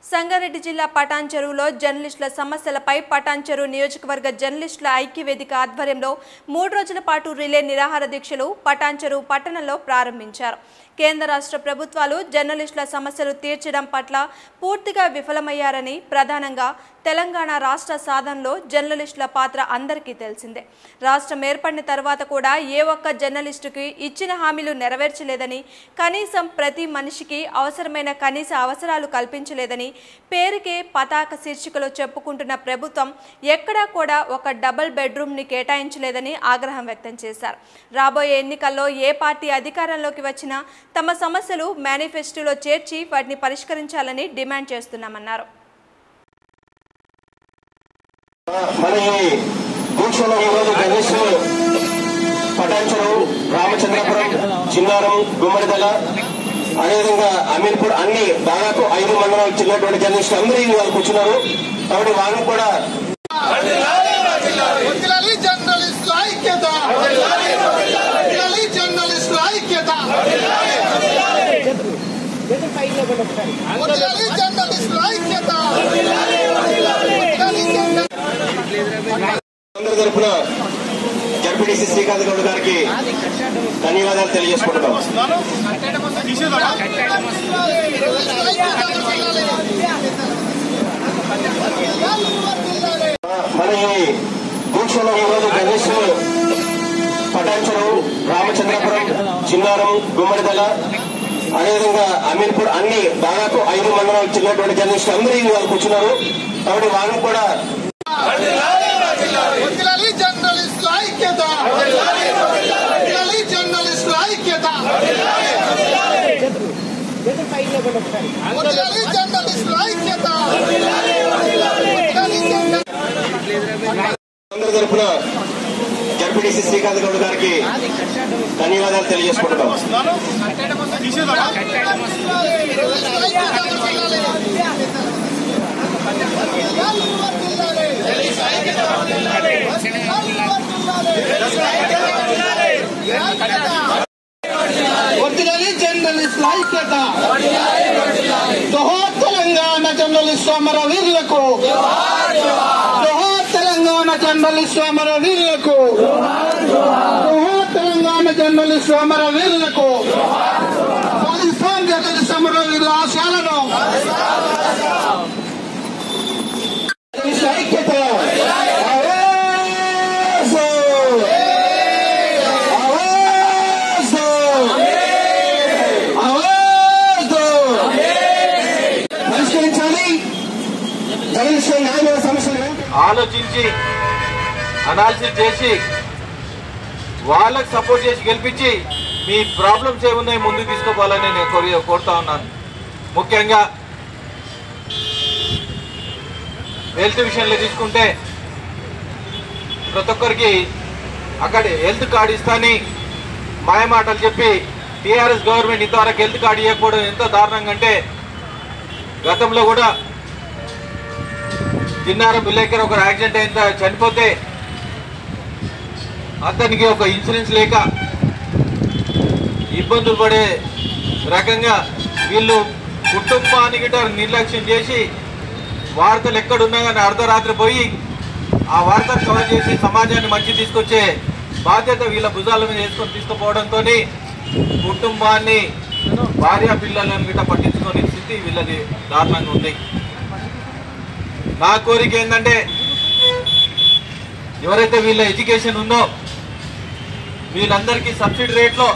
సంగారెడ్డి జిల్లా పటాన్ చెరువులో జర్నలిస్టుల సమస్యలపై పటాన్ చెరువు నియోజకవర్గ జర్నలిస్టుల ఐక్యవేదిక ఆధ్వర్యంలో మూడు రోజుల పాటు రిలే నిరాహార దీక్షలు పటాన్ చెరువు పట్టణంలో ప్రారంభించారు కేంద్ర రాష్ట్ర ప్రభుత్వాలు జర్నలిస్టుల సమస్యలు తీర్చడం పట్ల పూర్తిగా విఫలమయ్యారని ప్రధానంగా తెలంగాణ రాష్ట్ర సాధనలో జర్నలిస్టుల పాత్ర అందరికీ తెలిసిందే రాష్ట్రం ఏర్పడిన తర్వాత కూడా ఏ ఒక్క జర్నలిస్టుకి ఇచ్చిన హామీలు నెరవేర్చలేదని కనీసం ప్రతి మనిషికి అవసరమైన కనీస అవసరాలు కల్పించలేదని పేరుకే పతాక శీర్షికలో చెప్పుకుంటున్న ప్రభుత్వం ఎక్కడా కూడా ఒక డబుల్ బెడ్రూమ్ని కేటాయించలేదని ఆగ్రహం వ్యక్తం చేశారు రాబోయే ఎన్నికల్లో ఏ పార్టీ అధికారంలోకి వచ్చినా తమ సమస్యలు మేనిఫెస్టోలో చేర్చి వాటిని పరిష్కరించాలని డిమాండ్ చేస్తున్నామన్నారు మరి దీక్షలో ఈరోజు జర్నలిస్టులు పటాన్చెరు రామచంద్రపురం చిన్నారం గుమ్మడిదల అదేవిధంగా అమీర్పూర్ అన్ని దాదాపు ఐదు మండలాలకు చెందినటువంటి జర్నలిస్టులు అందరూ ఇవాళ కూర్చున్నారు కాబట్టి వాళ్ళని కూడా వదిలాలి జర్నలిస్టుల ఐక్యత వదిలాలి జర్నలిస్టుల ఐక్యత వదిలాలి జర్నలిస్టుల ఐక్యత వదిలాలి జర్నలిస్టుల అందరి తరఫున జడ్పీటీసీ శ్రీకాంత్ గౌడ్ గారికి ధన్యవాదాలు తెలియజేసుకుంటున్నాం మరి దీక్షలో ఈరోజు జర్నలిస్టులు పటాన్చెరు రామచంద్రపురం చిన్నారం గుమ్మడిదల అదేవిధంగా అమీర్పూర్ అన్ని దాదాపు ఐదు మండలాలకు చెందినటువంటి జర్నలిస్టులు అందరూ ఇవాళ కూర్చున్నారు కాబట్టి వాళ్ళని కూడా వదిలాలి జర్నలిస్టుల ఐక్యత వదిలాలి జర్నలిస్టుల ఐక్యత వదిలాలి జర్నలిస్టుల ఐక్యత వదిలాలి జర్నలిస్టుల అందరి తరఫున జడ్పీటీసీ శ్రీకాంత్ గౌడ్ గారికి ధన్యవాదాలు తెలియజేసుకుంటున్నాం వర్తిలని జర్నలిస్ట్ ఐక్యత జోహార్ తెలంగాణ జర్నలిస్ట్ సమర వీరులకు జోహార్ తెలంగాణ జర్నలిస్ట్ సమర వీరులకు జోహార్ తెలంగాణ జర్నలిస్ట్ సమర వీరులకు పాకిస్తాన్ జర్నలిస్ట్ సమర వీరుల ఆశయాలను జర్నలిస్ట్ ఐక్యత ఆవేశం! పరిష్కరించాలి జగన్ న్యాయమైన సమస్యలు ఆలోచించి అనాలిసిస్ చేసి వాళ్ళకి సపోర్ట్ చేసి గెలిపించి మీ ప్రాబ్లమ్స్ ఏమున్నాయి ముందుకు తీసుకోవాలని నేను కోరి కోరుతా ఉన్నాను ముఖ్యంగా హెల్త్ విషయంలో తీసుకుంటే ప్రతి ఒక్కరికి అక్కడ హెల్త్ కార్డు ఇస్తాని మాయమాటలు చెప్పి టీఆర్ఎస్ గవర్నమెంట్ ఇంతవరకు హెల్త్ కార్డు ఇవ్వకపోవడం ఎంతో దారుణంగా అంటే గతంలో కూడా తిన్నారం విలేకర్ ఒక యాక్సిడెంట్ అయిన తర్వాత చనిపోతే అతనికి ఒక ఇన్సూరెన్స్ లేక ఇబ్బందులు పడే రకంగా వీళ్ళు కుటుంబానికి గిట్ట నిర్లక్ష్యం చేసి వార్తలు ఎక్కడున్నా కానీ అర్ధరాత్రి పోయి ఆ వార్తలు కవర్ చేసి సమాజాన్ని మంచి తీసుకొచ్చే బాధ్యత వీళ్ళ భుజాల మీద వేసుకొని తీసుకుపోవడంతో కుటుంబాన్ని భార్య పిల్లలను గిట్ట పట్టించుకునే స్థితి వీళ్ళది దారుణంగా ఉంది నా కోరిక ఏంటంటే ఎవరైతే వీళ్ళ ఎడ్యుకేషన్ ఉందో వీళ్ళందరికీ సబ్సిడీ రేట్లో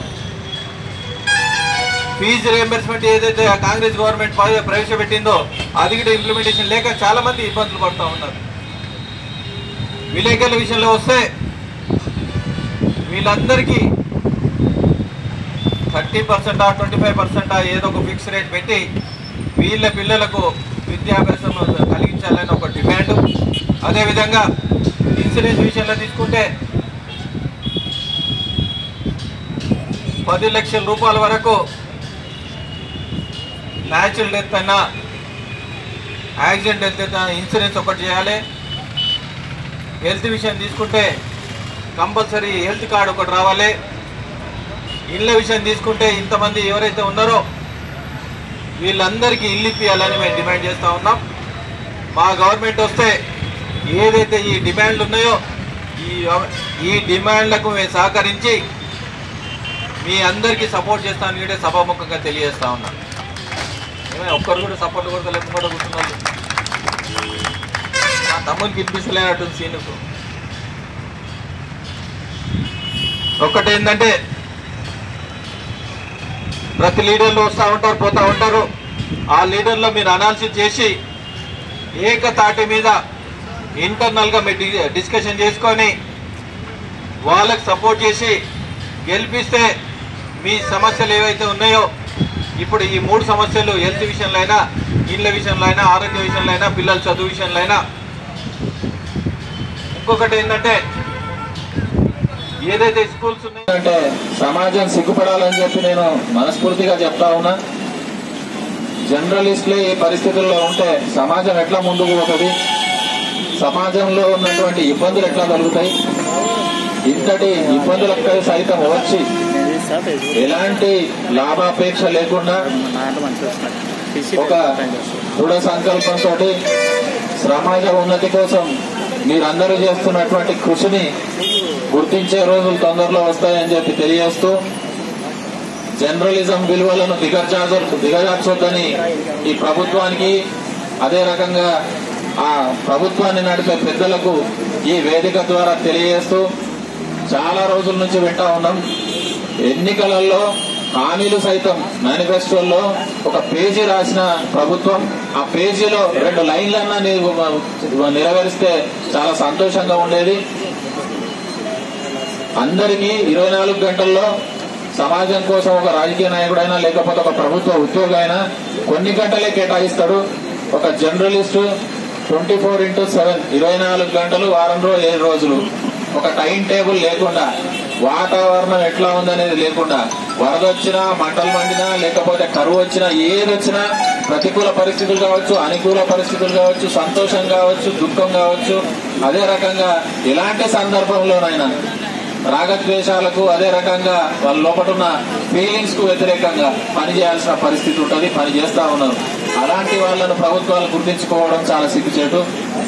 ఫీజు రియంబర్స్మెంట్ ఏదైతే కాంగ్రెస్ గవర్నమెంట్ ప్ర- ప్రవేశపెట్టిందో అది కూడా ఇంప్లిమెంటేషన్ లేక చాలా మంది ఇబ్బందులు పడుతూ ఉన్నారు విలేకరుల విషయంలో వస్తే వీళ్ళందరికీ థర్టీ పర్సెంటా ట్వంటీ ఫైవ్ పర్సెంటా ఏదో ఒక ఫిక్స్ రేట్ పెట్టి వీళ్ళ పిల్లలకు విద్యాభ్యాసం కలిగించాలని ఒక డిమాండ్ అదేవిధంగా ఇన్సూరెన్స్ విషయంలో తీసుకుంటే పది లక్షల రూపాయల వరకు న్యాచురల్ డెత్ అయినా యాక్సిడెంట్ డెత్ అయినా ఇన్సూరెన్స్ ఒకటి చేయాలి హెల్త్ విషయం తీసుకుంటే కంపల్సరీ హెల్త్ కార్డు ఒకటి రావాలి ఇళ్ళ విషయం తీసుకుంటే ఇంతమంది ఎవరైతే ఉన్నారో వీళ్ళందరికీ ఇల్లు ఇప్పియాలని మేము డిమాండ్ చేస్తూ ఉన్నాం మా గవర్నమెంట్ వస్తే ఏదైతే ఈ డిమాండ్లు ఉన్నాయో ఈ ఈ డిమాండ్లకు మేము సహకరించి మీ అందరికీ సపోర్ట్ చేస్తాను కూడా సభాముఖంగా తెలియజేస్తా ఉన్నా ఏమే ఒక్కరు కూడా సపోర్ట్ కూడా లేకుండా కూర్చున్నారు మా తమ్మునికి వినిపిస్తలేనట్టుంది సీనుకు ఒక్కటేంటంటే ప్రతి లీడర్లు వస్తూ ఉంటారు పోతూ ఉంటారు ఆ లీడర్లో మీరు అనాలిసిస్ చేసి ఏకతాటి మీద ఇంటర్నల్గా మీరు డి- డిస్కషన్ చేసుకొని వాళ్ళకి సపోర్ట్ చేసి గెలిపిస్తే మీ సమస్యలు ఏవైతే ఉన్నాయో ఇప్పుడు ఈ మూడు సమస్యలు హెల్త్ విషయంలో అయినా ఇళ్ళ విషయంలో అయినా ఆరోగ్య విషయంలో అయినా పిల్లల చదువు విషయంలో అయినా ఇంకొకటి ఏంటంటే ఏదైతే స్కూల్స్ ఉన్నాయో అంటే సమాజం సిగ్గుపడాలని చెప్పి నేను మనస్ఫూర్తిగా చెప్తా ఉన్నా జర్నలిస్టులే ఈ పరిస్థితుల్లో ఉంటే సమాజం ఎట్లా ముందుకు పోతుంది సమాజంలో ఉన్నటువంటి ఇబ్బందులు ఎట్లా కలుగుతాయి ఇంతటి ఇబ్బందులకు సైతం వచ్చి ఎలాంటి లాభాపేక్ష లేకుండా ఒక దృఢ సంకల్పంతో సమాజ ఉన్నతి కోసం మీరందరూ చేస్తున్నటువంటి కృషిని గుర్తించే రోజులు తొందరలో వస్తాయని చెప్పి తెలియజేస్తూ జర్నలిజం విలువలను దిగజార్చ దిగజార్చొద్దని ఈ ప్రభుత్వానికి అదే రకంగా ఆ ప్రభుత్వాన్ని నడిపే పెద్దలకు ఈ వేదిక ద్వారా తెలియజేస్తూ చాలా రోజుల నుంచి వింటా ఉన్నాం ఎన్నికలలో హామీలు సైతం మేనిఫెస్టోల్లో ఒక పేజీ రాసిన ప్రభుత్వం ఆ పేజీలో రెండు లైన్లన్నా ని- నెరవేరిస్తే చాలా సంతోషంగా ఉండేది అందరికీ ఇరవై నాలుగు గంటల్లో సమాజం కోసం ఒక రాజకీయ నాయకుడైనా లేకపోతే ఒక ప్రభుత్వ ఉద్యోగి అయినా కొన్ని గంటలే కేటాయిస్తాడు ఒక journalist twenty four into seven ఇరవై నాలుగు గంటలు వారం రోజు ఏడు రోజులు ఒక టైం టేబుల్ లేకుండా వాతావరణం ఎట్లా ఉందనేది లేకుండా వరద వచ్చినా మంటలు మండినా లేకపోతే కరువు వచ్చినా ఏది వచ్చినా ప్రతికూల పరిస్థితులు కావచ్చు అనుకూల పరిస్థితులు కావచ్చు సంతోషం కావచ్చు దుఃఖం కావచ్చు అదే రకంగా ఎలాంటి సందర్భంలోనైనా రాగద్వేషాలకు అదే రకంగా వాళ్ళ లోపల ఉన్న ఫీలింగ్స్ కు వ్యతిరేకంగా పనిచేయాల్సిన పరిస్థితి ఉంటుంది పని చేస్తా ఉన్నారు అలాంటి వాళ్ళను ప్రభుత్వాలు గుర్తించుకోవడం చాలా సిగ్గుచేటు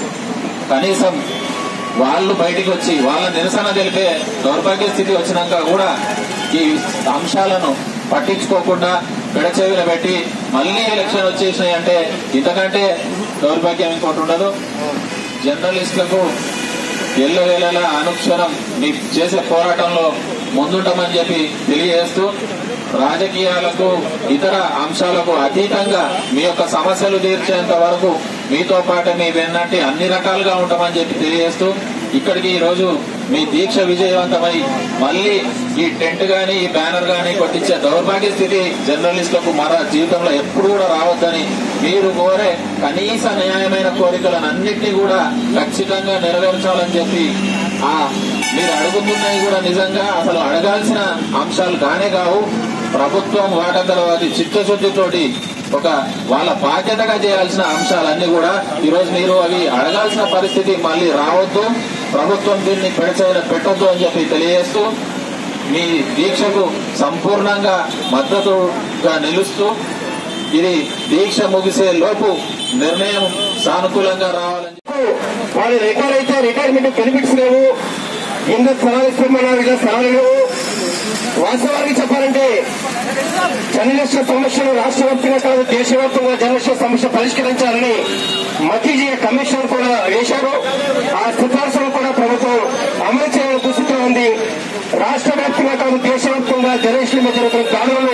కనీసం వాళ్ళు బయటికి వచ్చి వాళ్ళ నిరసన తెలిపే దౌర్భాగ్య స్థితి వచ్చినాక కూడా ఈ అంశాలను పట్టించుకోకుండా పెడచెవిన పెట్టి మళ్ళీ ఎలక్షన్ వచ్చేసినాయి అంటే ఇంతకంటే దౌర్భాగ్యం ఇంకోటి ఉండదు జర్నలిస్టులకు ఎల్లవేళలా అనుక్షణం మీ చేసే పోరాటంలో ముందుంటామని చెప్పి తెలియజేస్తూ రాజకీయాలకు ఇతర అంశాలకు అతీతంగా మీ యొక్క సమస్యలు తీర్చేంత వరకు మీతో పాటు మీ వెన్నంటి అన్ని రకాలుగా ఉంటామని చెప్పి తెలియజేస్తూ ఇక్కడికి ఈ రోజు మీ దీక్ష విజయవంతమై మళ్ళీ ఈ టెంట్ గాని ఈ బ్యానర్ గాని కొట్టించే దౌర్భాగ్య స్థితి జర్నలిస్టులకు మన జీవితంలో ఎప్పుడు కూడా రావద్దని మీరు కోరే కనీస న్యాయమైన కోరికలను అన్నింటినీ కూడా ఖచ్చితంగా నెరవేర్చాలని చెప్పి ఆ మీరు అడుగుతున్నవి కూడా నిజంగా అసలు అడగాల్సిన అంశాలు కానే కావు ప్రభుత్వం వాటంతరవాది చిత్తశుద్ధితోటి ఒక వాళ్ళ బాధ్యతగా చేయాల్సిన అంశాలన్నీ కూడా ఈరోజు మీరు అవి అడగాల్సిన పరిస్థితి మళ్ళీ రావద్దు ప్రభుత్వం దీన్ని పెడచైన పెట్టొద్దు అని చెప్పి తెలియజేస్తూ మీ దీక్షకు సంపూర్ణంగా మద్దతుగా నిలుస్తూ ఇది దీక్ష ముగిసే లోపు నిర్ణయం సానుకూలంగా రావాలని చెప్పి వాళ్ళు రిటైర్ అయితే రిటైర్మెంట్ బెనిఫిట్స్ లేవు కింద స్థలాలు ఇస్తామన్నారు ఇలా స్థలాలు లేవు వాస్తవానికి చెప్పాలంటే జర్నలిస్టుల సమస్యలు రాష్ట్ర వ్యాప్తంగా కాదు దేశవ్యాప్తంగా జర్నలిస్టుల సమస్య పరిష్కరించాలని మతీజీ కమిషన్ కూడా వేశారు ఆ సిఫార్సులు కూడా ప్రభుత్వం అమలు చేయాలని దుస్థితిలో ఉంది రాష్ట్ర వ్యాప్తంగా కాదు దేశవ్యాప్తంగా జర్నలిస్టుల మీద జరుగుతున్న దాడులను